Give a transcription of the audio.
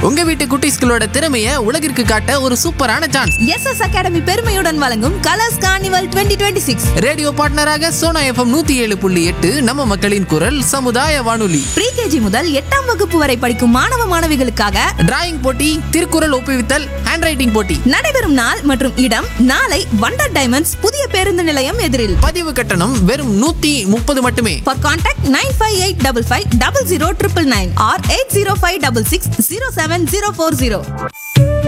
உங்க வீட்டு குட்டீஸ்களோட திறமைய உலகிற்கு காட்ட ஒரு சூப்பரான சான்ஸ் எஸ் எஸ் அகாடமி பெருமையுடன் வழங்கும் colours carnival twenty twenty six radio பார்ட்னராக சோனா எஃப்எம் நூத்தி ஏழு புள்ளி எட்டு நம்ம மக்களின் குரல் சமுதாய வானொலி ப்ரீகேஜி முதல் எட்டாம் வகுப்பு வரை படிக்கும் மாணவ மாணவிகளுக்காக டிராயிங் போட்டி திருக்குறள் ஒப்புவித்தல் ஹேண்ட் ரைட்டிங் போட்டி நடைபெறும் நாள் மற்றும் இடம் நாளை வண்டர் டைமண்ட்ஸ் புதிய பேருந்து நிலையம் எதிரில் பதிவு கட்டணம் வெறும் நூத்தி முப்பது மட்டுமே For contact 958855 000 999 or 80566 07040.